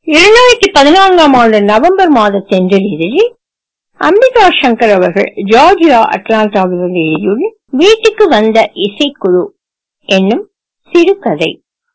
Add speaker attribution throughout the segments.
Speaker 1: இரண்டாயிரத்தி பதினான்காம் ஆண்டு நவம்பர் மாத தென்றல் இதழில் அம்பிகா சங்கர் அவர்கள் ஜார்ஜியா அட்லாண்டாவிலிருந்து எழுதியுள்ள வீட்டுக்கு வந்த இசைக்குழு என்னும் சிறுகதை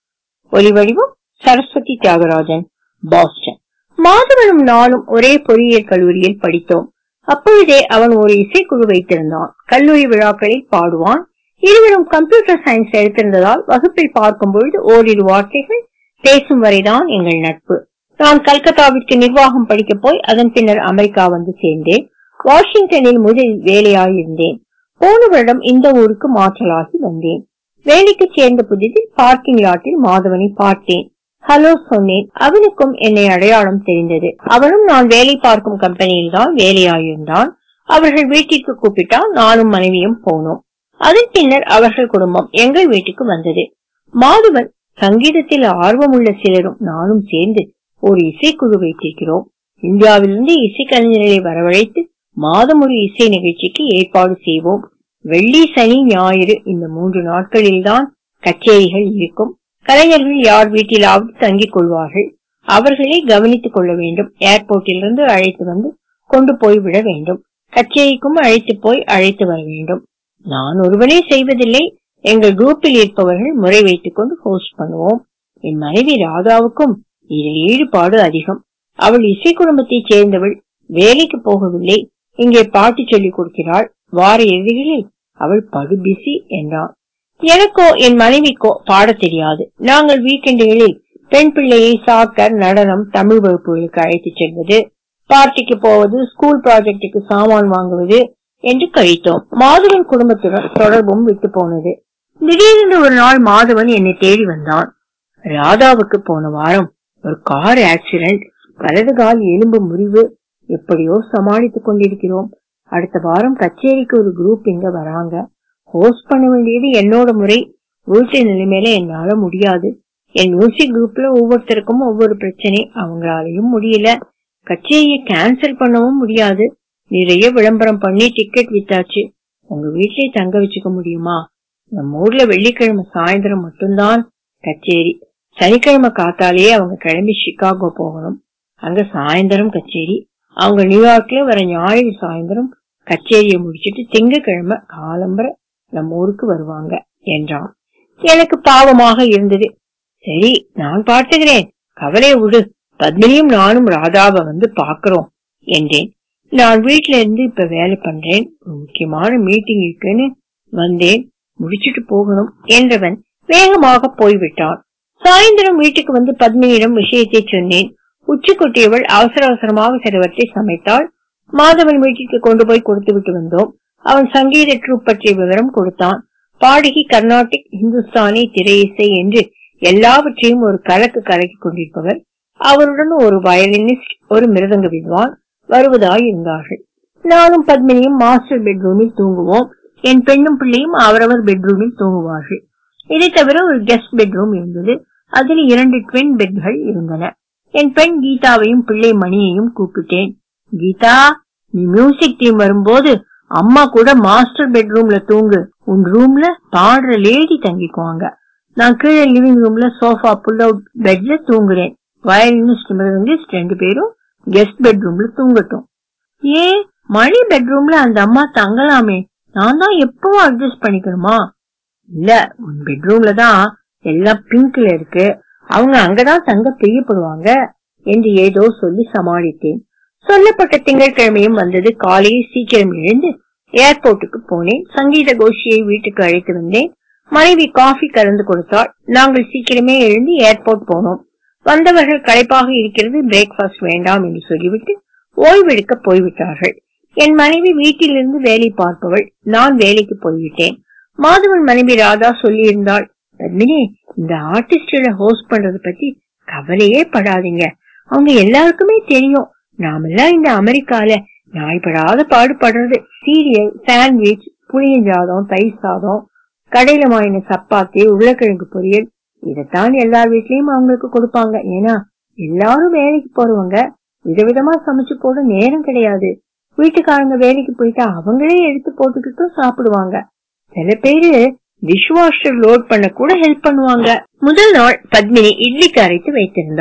Speaker 1: ஒலிவடிவம் சரஸ்வதி தியாகராஜன் பாஸ்டன் மாதவனும் நானும் ஒரே பொறியியல் கல்லூரியில் படித்தோம் அப்பொழுதே அவன் ஒரு இசைக்குழு வைத்திருந்தான் கல்லூரி விழாக்களில் பாடுவான் இருவரும் கம்ப்யூட்டர் சயின்ஸ் எடுத்திருந்ததால் வகுப்பில் பார்க்கும் பொழுது ஓரிரு வார்த்தைகள் பேசும் வரைதான் எங்கள் நட்பு நான் கல்கத்தாவிற்கு நிர்வாகம் படிக்க போய் அதன் பின்னர் அமெரிக்கா வந்து சேர்ந்தேன் வாஷிங்டனில் முதலில் வேலையாயிருந்தேன் போன வருடம் இந்த ஊருக்கு மாற்றலாகி வந்தேன் வேலைக்கு சேர்ந்த புதிதில் பார்க்கிங் லாட்டில் மாதவனை பார்த்தேன் ஹலோ சொன்னேன் அவனுக்கும் என்னை அடையாளம் தெரிந்தது அவனும் நான் வேலை பார்க்கும் கம்பெனியில் தான் வேலையாயிருந்தான் அவர்கள் வீட்டிற்கு கூப்பிட்டால் நானும் மனைவியும் போனோம் அதன் பின்னர் அவர்கள் குடும்பம் எங்கள் வீட்டுக்கு வந்தது மாதவன் சங்கீதத்தில் ஆர்வமுள்ள சிலரும் நானும் சேர்ந்து ஒரு இசைக்குழு வைத்திருக்கிறோம் இந்தியாவிலிருந்து இசைக்கலைஞர்களை வரவழைத்து மாதம் ஒரு இசை நிகழ்ச்சிக்கு ஏற்பாடு செய்வோம் வெள்ளி சனி ஞாயிறு இந்த மூன்று நாட்களில்தான் கச்சேரிகள் இருக்கும் கலைஞர்கள் யார் வீட்டிலாவது தங்கிக் கொள்வார்கள் அவர்களை கவனித்துக் கொள்ள வேண்டும் ஏர்போர்ட்டிலிருந்து அழைத்து வந்து கொண்டு போய் விட வேண்டும் கச்சேரிக்கும் அழைத்து போய் அழைத்து வர வேண்டும் நான் ஒருவனே செய்வதில்லை எங்கள் குரூப்பில் இருப்பவர்கள் முறை வைத்துக் கொண்டு ஹோஸ்ட் பண்ணுவோம் என் மனைவி ராதாவுக்கும் இதில் ஈடுபாடு அதிகம் அவள் இசை குடும்பத்தைச் சேர்ந்தவள் வேலைக்கு போகவில்லை இங்கே பாட்டு சொல்லிக் கொடுக்கிறாள் வார இறுதிகளில் அவள் படு பிஸி என்றான் எனக்கோ என் மனைவிக்கோ பாடத் தெரியாது நாங்கள் வீக்கெண்டுகளில் பெண் பிள்ளையை சாக்கர் நடனம் தமிழ் வகுப்புகளுக்கு அழைத்துச் செல்வது பார்ட்டிக்கு போவது ஸ்கூல் ப்ராஜெக்டுக்கு சாமான் வாங்குவது என்று கழித்தோம் மாதவன் குடும்பத்துடன் தொடர்பும் விட்டு போனது திடீரென்று ஒரு நாள் மாதவன் என்னை தேடி வந்தான் ராதாவுக்கு போன வாரம் ஒரு கார் ஆக்சிடென்ட் வலது கால் எலும்பு முறிவு எப்படியோ சமாளித்துக் கொண்டிருக்கிறோம் அடுத்த வாரம் கச்சேரிக்கு ஒரு குரூப் இங்க வராங்க ஹோஸ்ட் பண்ண வேண்டியது என்னோட முறை வீட்டு நிலைமையில என்னால முடியாது என் மியூசிக் குரூப்ல ஒவ்வொருத்தருக்கும் ஒவ்வொரு பிரச்சனை அவங்களாலையும் முடியல கச்சேரியை கேன்சல் பண்ணவும் முடியாது நிறைய விளம்பரம் பண்ணி டிக்கெட் வித்தாச்சு உங்க வீட்லயே தங்க வச்சுக்க முடியுமா நம்ம ஊர்ல வெள்ளிக்கிழமை சாயந்தரம் மட்டும்தான் கச்சேரி சனிக்கிழமை காத்தாலேயே அவங்க கிளம்பி சிகாகோ போகணும் அங்க சாயந்தரம் கச்சேரி அவங்க நியூயார்க்ல வர ஞாயிறு சாயந்தரம் கச்சேரியை முடிச்சிட்டு திங்கக்கிழமை காலம்பர நம்ம ஊருக்கு வருவாங்க என்றான் எனக்கு பாவமாக இருந்தது சரி நான் பார்த்துக்கிறேன் கவலை விடு பத்மினியும் நானும் ராதாவை வந்து பாக்குறோம் என்றேன் நான் வீட்ல இருந்து இப்ப வேலை பண்றேன் ஒரு முக்கியமான மீட்டிங் இருக்குன்னு வந்தேன் முடிச்சிட்டு போகணும் என்றவன் வேகமாக போய்விட்டான் சாயந்தரம் வீட்டுக்கு வந்து பத்மினியிடம் விஷயத்தை சொன்னேன் உச்சி கொட்டியவள் அவசர அவசரமாக சிலவற்றை சமைத்தாள் மாதவன் வீட்டிற்கு கொண்டு போய் கொடுத்து விட்டு வந்தோம் அவன் சங்கீத ட்ரூப் பற்றிய விவரம் கொடுத்தான் பாடகி கர்நாடிக் இந்துஸ்தானி திரை இசை என்று எல்லாவற்றையும் ஒரு கலக்கு கலக்கி கொண்டிருப்பவர் அவருடன் ஒரு வயலினிஸ்ட் ஒரு மிருதங்க வித்வான் வருவதாய் இருந்தார்கள் நானும் பத்மினியும் மாஸ்டர் பெட்ரூமில் தூங்குவோம் என் பெண்ணும் பிள்ளையும் அவரவர் பெட்ரூமில் தூங்குவார்கள் இதை தவிர ஒரு கெஸ்ட் பெட்ரூம் இருந்தது அதில் இரண்டு ட்வின் பெட்கள் இருந்தன என் பெண் கீதாவையும் பிள்ளை மணியையும் கூப்பிட்டேன் கீதா நீ மியூசிக் டீம் வரும்போது அம்மா கூட மாஸ்டர் பெட்ரூம்ல தூங்கு உன் ரூம்ல பாடுற லேடி தங்கிக்குவாங்க நான் கீழே லிவிங் ரூம்ல சோஃபா புல் அவுட் பெட்ல தூங்குறேன் வயலினிஸ்ட் மிருதங்கிஸ்ட் ரெண்டு பேரும் கெஸ்ட் பெட்ரூம்ல தூங்கட்டும் ஏன் மணி பெட்ரூம்ல அந்த அம்மா தங்கலாமே நான் தான் எப்பவும் அட்ஜஸ்ட் பண்ணிக்கணுமா இல்ல உன் பெட்ரூம்ல தான் எல்லாம் பிங்க்ல இருக்கு அவங்க அங்கதான் தங்க பிரியப்படுவாங்க என்று ஏதோ சொல்லி சமாளித்தேன் சொல்லப்பட்ட திங்கட்கிழமையும் வந்தது காலையில் சீக்கிரம் எழுந்து ஏர்போர்ட்டுக்கு போனேன் சங்கீத கோஷியை வீட்டுக்கு அழைத்து வந்தேன் மனைவி காஃபி கலந்து கொடுத்தாள் நாங்கள் சீக்கிரமே எழுந்து ஏர்போர்ட் போனோம் வந்தவர்கள் களைப்பாக இருக்கிறது பிரேக்பாஸ்ட் வேண்டாம் என்று சொல்லிவிட்டு ஓய்வெடுக்க போய்விட்டார்கள் என் மனைவி வீட்டிலிருந்து வேலை பார்ப்பவள் நான் வேலைக்கு போய்விட்டேன் மாதவன் மனைவி ராதா சொல்லியிருந்தாள் பத்மினி இந்த ஆர்டிஸ்ட்களை ஹோஸ்ட் பண்றத பத்தி கவலையே படாதீங்க அவங்க எல்லாருக்குமே தெரியும் நாமெல்லாம் இந்த அமெரிக்கால நாய்படாத பாடுபடுறது சீரியல் சாண்ட்விச் புளியஞ்சாதம் தயிர் சாதம் கடையில வாங்கின சப்பாத்தி உருளைக்கிழங்கு பொரியல் இதைத்தான் எல்லார் வீட்லயும் அவங்களுக்கு கொடுப்பாங்க ஏன்னா எல்லாரும் வேலைக்கு போறவங்க விதவிதமா சமைச்சு போட நேரம் கிடையாது வீட்டுக்காரங்க வேலைக்கு போயிட்டா அவங்களே எடுத்து போட்டுக்கிட்டும் சாப்பிடுவாங்க சில பேரு டிஷ்வாஷர் லோட் பண்ண கூட ஹெல்ப் பண்ணுவாங்க முதல் நாள் பத்மினி இட்லிக்கு அரைத்து வைத்திருந்தாள்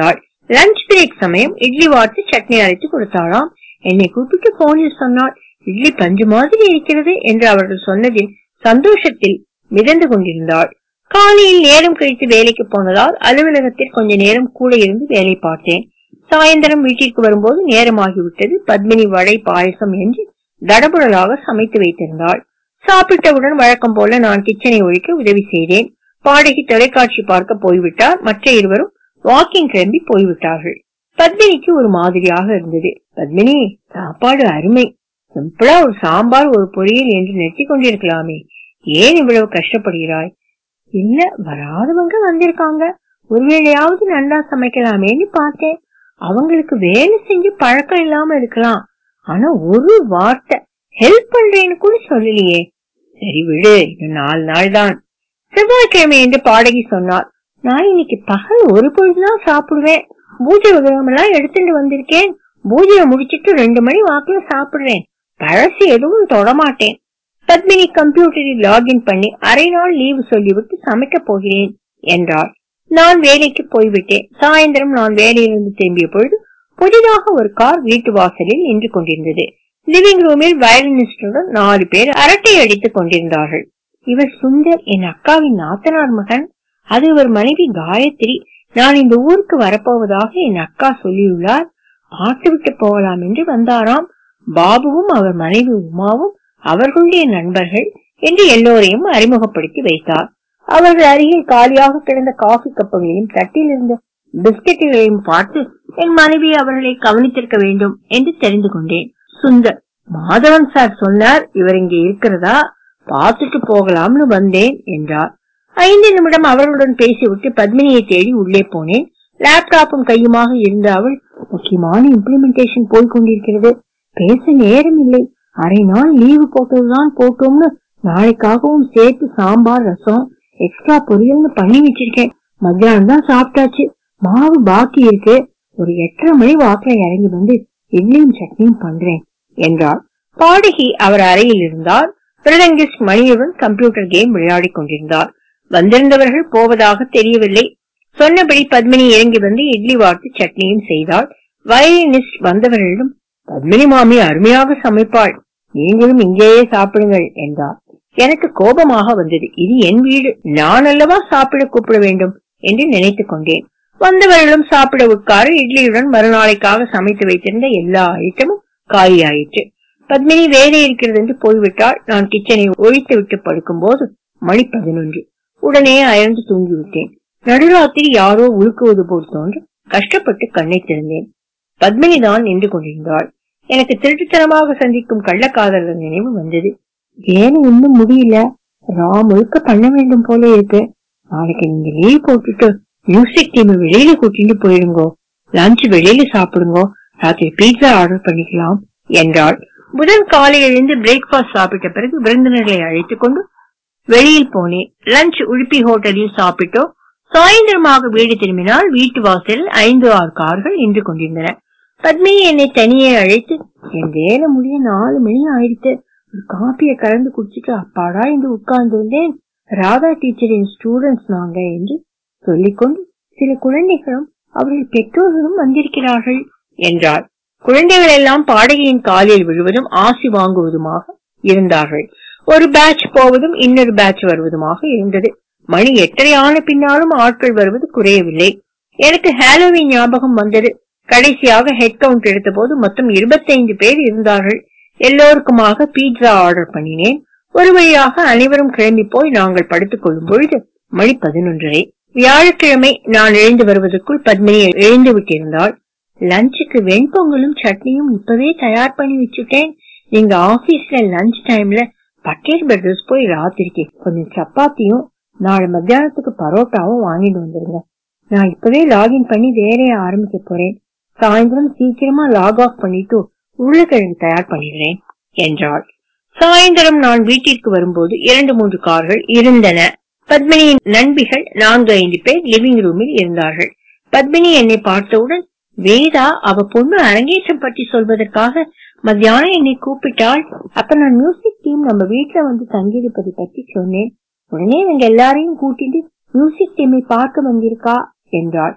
Speaker 1: லஞ்ச் பிரேக் சமயம் இட்லி வார்த்து சட்னி அரைத்து கொடுத்தாளாம் என்னை கூப்பிட்டு போனில் சொன்னாள் இட்லி பஞ்சு மாதிரி இருக்கிறது என்று அவர்கள் சொன்னதில் சந்தோஷத்தில் மிதந்து கொண்டிருந்தாள் காலையில் நேரம் கழித்து வேலைக்கு போனதால் அலுவலகத்தில் கொஞ்ச நேரம் கூட இருந்து வேலை பார்த்தேன் சாயந்தரம் வீட்டிற்கு வரும்போது நேரமாகிவிட்டது பத்மினி வடை பாயசம் என்று தடபுடலாக சமைத்து வைத்திருந்தாள் சாப்பிட்டவுடன் வழக்கம் போல நான் கிச்சனை ஒழிக்க உதவி செய்தேன் பாடகி தொலைக்காட்சி பார்க்க போய்விட்டார் மற்ற இருவரும் வாக்கிங் கிளம்பி போய்விட்டார்கள் பத்மினிக்கு ஒரு மாதிரியாக இருந்தது பத்மினி சாப்பாடு அருமை சிம்பிளா ஒரு சாம்பார் ஒரு பொரியல் என்று நெட்டி கொண்டிருக்கலாமே ஏன் இவ்வளவு கஷ்டப்படுகிறாய் இல்ல வராதவங்க வந்திருக்காங்க ஒருவேளையாவது நல்லா சமைக்கலாமேன்னு பார்த்தேன் அவங்களுக்கு வேலை செஞ்சு பழக்கம் இல்லாம இருக்கலாம் ஆனா ஒரு வார்த்தை ஹெல்ப் பண்றேன்னு கூட சொல்லலையே சரி விடு இன்னும் நாலு நாள் தான் செவ்வாய்க்கிழமை என்று பாடகி சொன்னார் நான் இன்னைக்கு பகல் ஒரு பொழுதுதான் சாப்பிடுவேன் பூஜை உதவம் எல்லாம் எடுத்துட்டு வந்திருக்கேன் பூஜையை முடிச்சிட்டு ரெண்டு மணி வாக்குல சாப்பிடுறேன் பழசு எதுவும் தொடமாட்டேன் பத்மினி கம்ப்யூட்டரில் லாகின் பண்ணி அரை நாள் லீவு சொல்லிவிட்டு சமைக்க போகிறேன் என்றார் நான் வேலைக்கு போய்விட்டேன் சாயந்தரம் நான் வேலையிலிருந்து திரும்பிய பொழுது புதிதாக ஒரு கார் வீட்டு வாசலில் நின்று கொண்டிருந்தது லிவிங் ரூமில் வயலினிஸ்டுடன் நாலு பேர் அரட்டை அடித்துக் கொண்டிருந்தார்கள் இவர் சுந்தர் என் அக்காவின் நாத்தனார் மகன் அது இவர் மனைவி காயத்ரி நான் இந்த ஊருக்கு வரப்போவதாக என் அக்கா சொல்லியுள்ளார் ஆட்டு விட்டு போகலாம் என்று வந்தாராம் பாபுவும் அவர் மனைவி உமாவும் அவர்களுடைய நண்பர்கள் என்று எல்லோரையும் அறிமுகப்படுத்தி வைத்தார் அவர்கள் அருகில் காலியாக கிடந்த காஃபி கப்புகளையும் தட்டில் இருந்த பிஸ்கெட்டுகளையும் பார்த்து என் மனைவி அவர்களை கவனித்திருக்க வேண்டும் என்று தெரிந்து கொண்டேன் சுந்தர் மாதவன் சார் சொன்னார் இவர் இங்கே இருக்கிறதா பார்த்துட்டு போகலாம்னு வந்தேன் என்றார் ஐந்து நிமிடம் அவர்களுடன் பேசிவிட்டு பத்மினியை தேடி உள்ளே போனேன் லேப்டாப்பும் கையுமாக இருந்த அவள் முக்கியமான இம்ப்ளிமெண்டேஷன் போய் கொண்டிருக்கிறது பேச நேரம் இல்லை அரை நாள் லீவு போட்டதுதான் போட்டோம்னு நாளைக்காகவும் சேர்த்து சாம்பார் ரசம் எக்ஸ்ட்ரா பொரியல்னு பண்ணி வச்சிருக்கேன் மத்தியானம் தான் சாப்பிட்டாச்சு மாவு பாக்கி இருக்கு ஒரு எட்டரை மணி வாக்குல இறங்கி வந்து இட்லியும் சட்னியும் பண்றேன் என்றார் பாடகி அவர் அறையில் இருந்தார் பிரதங்கிஸ்ட் மணியுடன் கம்ப்யூட்டர் கேம் விளையாடிக் கொண்டிருந்தார் வந்திருந்தவர்கள் போவதாக தெரியவில்லை சொன்னபடி பத்மினி இறங்கி வந்து இட்லி வார்த்து சட்னியும் செய்தாள் வயலினிஸ்ட் வந்தவர்களிடம் பத்மினி மாமி அருமையாக சமைப்பாள் நீங்களும் இங்கேயே சாப்பிடுங்கள் என்றார் எனக்கு கோபமாக வந்தது இது என் வீடு நான் அல்லவா சாப்பிட கூப்பிட வேண்டும் என்று நினைத்துக் கொண்டேன் வந்தவர்களும் சாப்பிட உட்கார இட்லியுடன் மறுநாளைக்காக சமைத்து வைத்திருந்த எல்லா ஐட்டமும் காலியாயிற்று பத்மினி வேலை இருக்கிறது என்று போய்விட்டால் நான் கிச்சனை ஒழித்து விட்டு படுக்கும் போது மணி பதினொன்று உடனே அயர்ந்து தூங்கிவிட்டேன் நடுராத்திரி யாரோ உழுக்குவது போல் தோன்று கஷ்டப்பட்டு கண்ணை திறந்தேன் பத்மினி தான் நின்று கொண்டிருந்தாள் எனக்கு திருட்டுத்தனமாக சந்திக்கும் கள்ளக்காதலர் நினைவு வந்தது வேலை இன்னும் முடியல ரா முழுக்க பண்ண வேண்டும் போல இருக்கு நாளைக்கு நீங்க லீவ் போட்டுட்டு மியூசிக் டீம் வெளியில கூட்டிட்டு போயிடுங்கோ லஞ்ச் வெளியில சாப்பிடுங்கோ ராத்திரி பீட்சா ஆர்டர் பண்ணிக்கலாம் என்றாள் புதன் காலை எழுந்து பிரேக்பாஸ்ட் சாப்பிட்ட பிறகு விருந்தினர்களை அழைத்துக் கொண்டு வெளியில் போனேன் லஞ்ச் உடுப்பி ஹோட்டலில் சாப்பிட்டோ சாயந்தரமாக வீடு திரும்பினால் வீட்டு வாசலில் ஐந்து ஆறு கார்கள் நின்று கொண்டிருந்தன பத்மினி என்னை தனியே அழைத்து என் வேலை முடிய நாலு மணி ஆயிடுத்து ஒரு காப்பியை கலந்து குடிச்சிட்டு அப்பாடா என்று உட்கார்ந்து இருந்தேன் ராதா டீச்சரின் ஸ்டூடெண்ட்ஸ் நாங்க என்று சொல்லிக்கொண்டு சில குழந்தைகளும் அவர்கள் பெற்றோர்களும் வந்திருக்கிறார்கள் என்றார் குழந்தைகள் எல்லாம் பாடகியின் காலில் விழுவதும் ஆசி வாங்குவதுமாக இருந்தார்கள் ஒரு பேட்ச் போவதும் இன்னொரு பேட்ச் வருவதுமாக இருந்தது மணி எட்டரை ஆன பின்னாலும் ஆட்கள் வருவது குறையவில்லை எனக்கு ஹாலோவின் ஞாபகம் வந்தது கடைசியாக ஹெட் கவுண்ட் எடுத்த போது மொத்தம் இருபத்தைந்து பேர் இருந்தார்கள் எல்லோருக்குமாக பீட்சா ஆர்டர் பண்ணினேன் ஒரு வழியாக அனைவரும் கிளம்பி போய் நாங்கள் படுத்துக் கொள்ளும் பொழுது மணி பதினொன்றரை வியாழக்கிழமை நான் எழுந்து வருவதற்குள் பத்மினி எழுந்து விட்டிருந்தாள் லஞ்சுக்கு வெண்பொங்கலும் சட்னியும் இப்பவே தயார் பண்ணி வச்சுட்டேன் நீங்க ஆபீஸ்ல லஞ்ச் டைம்ல பட்டேல் பிரதர்ஸ் போய் ராத்திரிக்கு கொஞ்சம் சப்பாத்தியும் நாளை மத்தியானத்துக்கு பரோட்டாவும் வாங்கிட்டு வந்துருங்க நான் இப்பவே லாகின் பண்ணி வேலையை ஆரம்பிக்க போறேன் சாயந்தரம் சீக்கிரமா லாக் ஆஃப் பண்ணிட்டு உருளைக்கிழங்கு தயார் பண்ணிடுறேன் என்றாள் சாயந்தரம் நான் வீட்டிற்கு வரும்போது இரண்டு மூன்று கார்கள் இருந்தன பத்மினியின் நண்பிகள் நான்கு ஐந்து பேர் லிவிங் ரூமில் இருந்தார்கள் பத்மினி என்னை பார்த்தவுடன் வேதா அவ பொண்ணு அரங்கேற்றம் பற்றி சொல்வதற்காக மத்தியானம் என்னை கூப்பிட்டாள் அப்ப நான் மியூசிக் டீம் நம்ம வீட்டுல வந்து தங்கியிருப்பதை பற்றி சொன்னேன் உடனே நாங்க எல்லாரையும் கூட்டிட்டு மியூசிக் டீமை பார்க்க வந்திருக்கா என்றாள்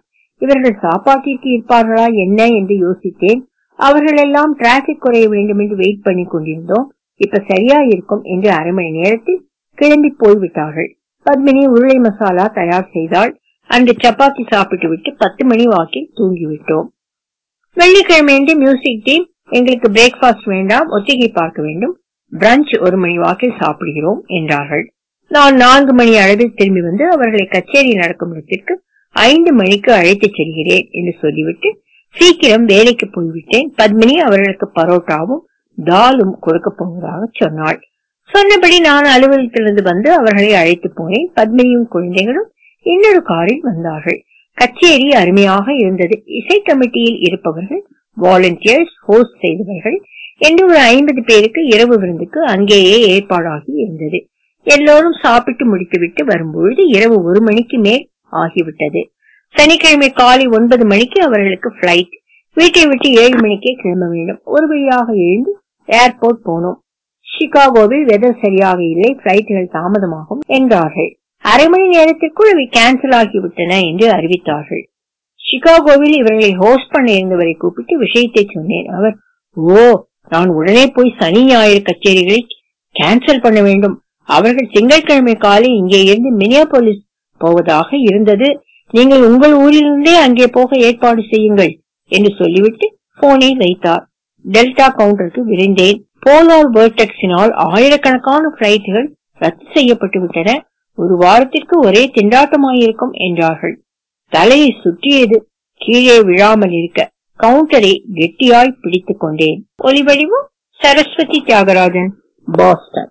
Speaker 1: இவர்கள் சாப்பாட்டிற்கு இருப்பார்களா என்ன என்று யோசித்தேன் அவர்கள் எல்லாம் டிராபிக் குறைய வேண்டும் என்று வெயிட் பண்ணி கொண்டிருந்தோம் இப்ப சரியா இருக்கும் என்று அரை மணி நேரத்தில் கிளம்பி போய்விட்டார்கள் பத்மினி உருளை மசாலா தயார் செய்தால் அன்று சப்பாத்தி சாப்பிட்டு விட்டு பத்து மணி வாக்கில் தூங்கிவிட்டோம் வெள்ளிக்கிழமை என்று மியூசிக் டீம் எங்களுக்கு பிரேக்பாஸ்ட் வேண்டாம் ஒத்திகை பார்க்க வேண்டும் பிரஞ்ச் ஒரு மணி வாக்கில் சாப்பிடுகிறோம் என்றார்கள் நான் நான்கு மணி அளவில் திரும்பி வந்து அவர்களை கச்சேரி நடக்கும் இடத்திற்கு ஐந்து மணிக்கு அழைத்துச் செல்கிறேன் என்று சொல்லிவிட்டு சீக்கிரம் வேலைக்கு போய்விட்டேன் பத்மினி அவர்களுக்கு பரோட்டாவும் தாலும் கொடுக்க போவதாக சொன்னாள் சொன்னபடி நான் அலுவலகத்திலிருந்து வந்து அவர்களை அழைத்து போனேன் பத்மினியும் குழந்தைகளும் இன்னொரு காரில் வந்தார்கள் கச்சேரி அருமையாக இருந்தது இசை கமிட்டியில் இருப்பவர்கள் வாலண்டியர்ஸ் ஹோஸ்ட் செய்தவர்கள் என்று ஒரு ஐம்பது பேருக்கு இரவு விருந்துக்கு அங்கேயே ஏற்பாடாகி இருந்தது எல்லோரும் சாப்பிட்டு முடித்துவிட்டு வரும்பொழுது இரவு ஒரு மணிக்கு மேல் ஆகிவிட்டது சனிக்கிழமை காலை ஒன்பது மணிக்கு அவர்களுக்கு பிளைட் வீட்டை விட்டு ஏழு மணிக்கே கிளம்ப வேண்டும் ஒரு வழியாக எழுந்து ஏர்போர்ட் போனோம் சிகாகோவில் வெதர் சரியாக இல்லை பிளைட்டுகள் தாமதமாகும் என்றார்கள் அரை மணி நேரத்திற்குள் அவை கேன்சல் ஆகிவிட்டன என்று அறிவித்தார்கள் சிகாகோவில் இவர்களை ஹோஸ்ட் பண்ண இருந்தவரை கூப்பிட்டு விஷயத்தை சொன்னேன் அவர் ஓ நான் உடனே போய் சனி ஞாயிறு கச்சேரிகளை கேன்சல் பண்ண வேண்டும் அவர்கள் திங்கட்கிழமை காலை இங்கே இருந்து மினியாபோலிஸ் போவதாக இருந்தது நீங்கள் உங்கள் ஊரிலிருந்தே அங்கே போக ஏற்பாடு செய்யுங்கள் என்று சொல்லிவிட்டு போனை வைத்தார் டெல்டா கவுண்டருக்கு விரைந்தேன் போலார் வேர்டெக்ஸினால் ஆயிரக்கணக்கான பிளைட்டுகள் ரத்து செய்யப்பட்டு விட்டன ஒரு வாரத்திற்கு ஒரே திண்டாட்டமாயிருக்கும் என்றார்கள் தலையை சுற்றியது கீழே விழாமல் இருக்க கவுண்டரை கெட்டியாய் பிடித்துக் கொண்டேன் ஒலிவடிவும் சரஸ்வதி தியாகராஜன் பாஸ்டன்